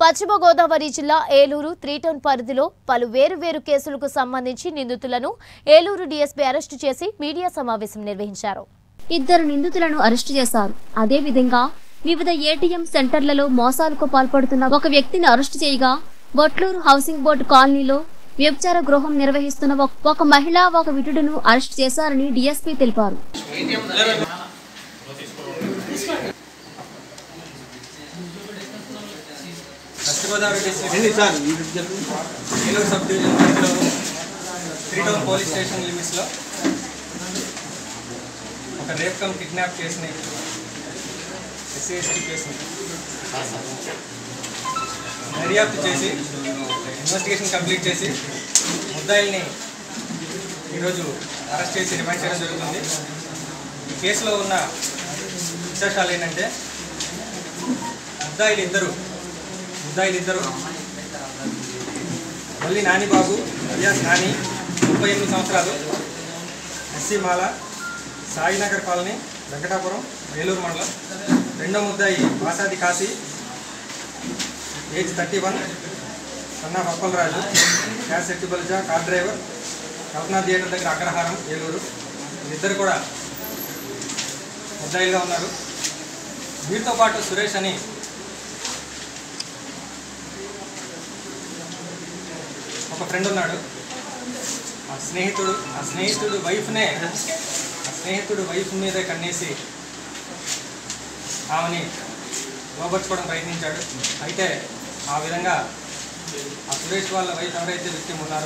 పశ్చిమ గోదావరి జిల్లా Eluru three town పరిధిలో పలు వేరు వేరు కేసులకు సంబంధించి నిందితులను ఏలూరు డీఎస్పీ అరెస్టు చేసి మీడియా సమావేశం నిర్వహించారు ఇద్దరు నిందితులను అరెస్టు చేశారు అదేవిధంగా వివిధ ఏటీఎం సెంటర్లలో మోసాలకు పాల్పడుతున్న ఒక వ్యక్తిని అరెస్టు చేయగా బొట్లూరు హౌసింగ్ బోర్డు కాలనీలో వ్యభిచార గృహం నిర్వహిస్తున్న ఒక- ఒక మహిళ ఒక విటుడును అరెస్టు చేశారని డీఎస్పీ తెలిపారు west Godavari district Eluru sub division పరిధిలో త్రీ టౌన్ పోలీస్ స్టేషన్ లిమిట్స్లో ఒక రేప్ కమ్ కిడ్నాప్ కేసుని ఎస్సీ ఎస్టీ కేసుని దర్యాప్తు చేసి ఇన్వెస్టిగేషన్ కంప్లీట్ చేసి ముద్దాయిల్ని ఈరోజు అరెస్ట్ చేసి రిమాండ్ చేయడం జరుగుతుంది ఈ కేసులో ఉన్న విశేషాలు ఏంటంటే ముద్దాయిలు ఇద్దరు ముద్దాయిలు ఇద్దరు మళ్ళీ నాని బాబు అలియాస్ నాని ముప్పై ఎనిమిది సంవత్సరాలు ఎస్సీ మాల సాయినగర్ కాలనీ వెంకటాపురం వేలూరు మండలం రెండో ముద్దాయి Vasadi Kasi age thirty one Sanna Pappalaraju క్యాష్ Setti Balija car driver Kalpana theatre దగ్గర అగ్రహారం ఏలూరు వీళ్ళిద్దరు కూడా ముద్దాయిలుగా ఉన్నారు వీరితో పాటు సురేష్ అని ఒక ఫ్రెండ్ ఉన్నాడు ఆ స్నేహితుడు ఆ స్నేహితుడు వైఫ్నే ఆ స్నేహితుడు వైఫ్ మీదే కన్నేసి ఆమెని లోపరుచుకోవడం ప్రయత్నించాడు అయితే ఆ విధంగా ఆ సురేష్ వాళ్ళ వైఫ్ ఎవరైతే విక్టిమ్ ఉన్నారో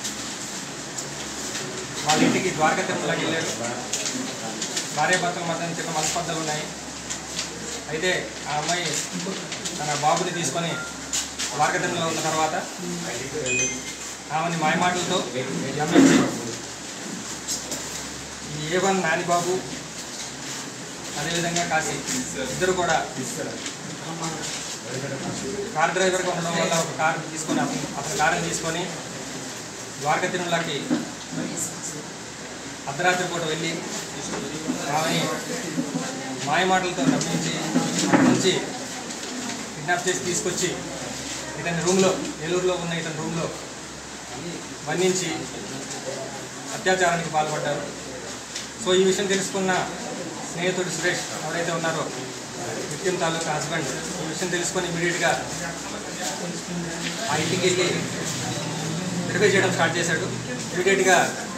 వాళ్ళ ఇంటికి ద్వారకా తిరుమలకి వెళ్ళాడు భార్యాభర్తల మధ్య చిన్న మనస్పర్ధలు ఉన్నాయి అయితే ఆ అమ్మాయి తన బాబుని తీసుకొని ద్వారకా తిరుమలలో ఉన్న తర్వాత ఆమెని మాయమాటలతో గమనించి ఈ ఏ వన్ నానిబాబు అదేవిధంగా కాశీ ఇద్దరు కూడా కార్ డ్రైవర్గా ఉండడం వల్ల ఒక కార్ తీసుకొని అతను అతని కారుని తీసుకొని ద్వారకా తిరుమలకి అర్ధరాత్రి పూట వెళ్ళి ఆమెని మాయమాటలతో నమ్మించి అక్కడి నుంచి కిడ్నాప్ చేసి తీసుకొచ్చి ఇతని రూమ్లో ఏలూరులో ఉన్న ఇతని రూమ్లో బంధించి అత్యాచారానికి పాల్పడ్డారు సో ఈ విషయం తెలుసుకున్న స్నేహితుడు సురేష్ ఎవరైతే ఉన్నారో విక్టిమ్ తాలూకా హస్బెండ్ ఈ విషయం తెలుసుకొని ఇమీడియట్గా ఆ ఇంటికి వెళ్ళి వెరిఫై చేయడం స్టార్ట్ చేశాడు ఇమీడియట్గా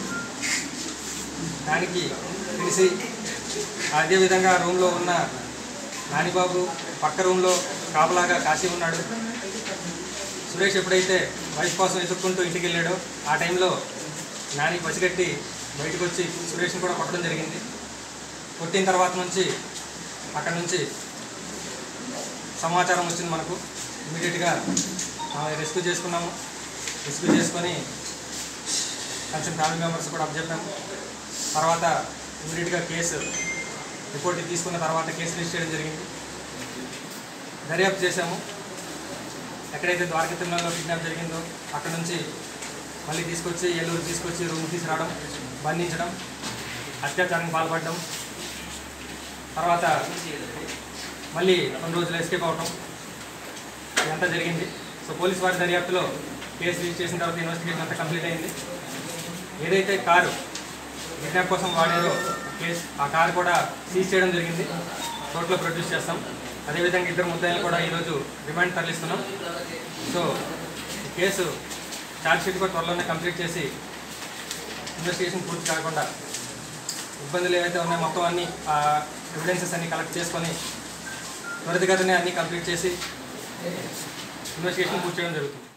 దానికి తెలిసి అదేవిధంగా రూమ్లో ఉన్న నానిబాబు పక్క రూమ్లో కాపలాగా కాశీ ఉన్నాడు సురేష్ ఎప్పుడైతే వైఫ్ కోసం వెతుక్కుంటూ ఇంటికి వెళ్ళాడో ఆ టైంలో నాని పసిగట్టి బయటకు వచ్చి సురేష్ని కూడా కొట్టడం జరిగింది కొట్టిన తర్వాత నుంచి అక్కడ నుంచి సమాచారం వచ్చింది మనకు ఇమీడియట్గా రెస్క్యూ చేసుకున్నాము రెస్క్యూ చేసుకొని కన్సర్న్ ఫ్యామిలీ మెంబర్స్ కూడా అప్పచెప్పాము తర్వాత ఇమీడియట్గా కేసు రిపోర్ట్ తీసుకున్న తర్వాత కేసు రిజిస్టర్ చేయడం జరిగింది దర్యాప్తు చేశాము ఎక్కడైతే ద్వారకా తిరుమలలో కిడ్నాప్ జరిగిందో అక్కడ నుంచి మళ్ళీ తీసుకొచ్చి ఏలూరు తీసుకొచ్చి రూమ్ తీసుకురావడం బంధించడం అత్యాచారానికి పాల్పడడం తర్వాత మళ్ళీ కొన్ని రోజులు ఎస్కేప్ అవటం ఇదంతా జరిగింది సో పోలీస్ వారి దర్యాప్తులో కేసు రిజిస్టర్ చేసిన తర్వాత ఇన్వెస్టిగేషన్ అంతా కంప్లీట్ అయింది ఏదైతే కారు కిడ్నాప్ కోసం వాడారో కేసు ఆ కారు కూడా సీజ్ చేయడం జరిగింది కోర్టులో ప్రొడ్యూస్ చేస్తాం అదేవిధంగా ఇద్దరు ముద్దాయిలు కూడా ఈరోజు రిమాండ్ తరలిస్తున్నాం సో ఈ కేసు ఛార్జ్షీట్ కూడా త్వరలోనే కంప్లీట్ చేసి ఇన్వెస్టిగేషన్ పూర్తి కాకుండా ఇబ్బందులు ఏవైతే ఉన్నాయో మొత్తం అన్ని ఎవిడెన్సెస్ అన్ని కలెక్ట్ చేసుకొని త్వరితగతినే అన్ని కంప్లీట్ చేసి ఇన్వెస్టిగేషన్ పూర్తి చేయడం జరుగుతుంది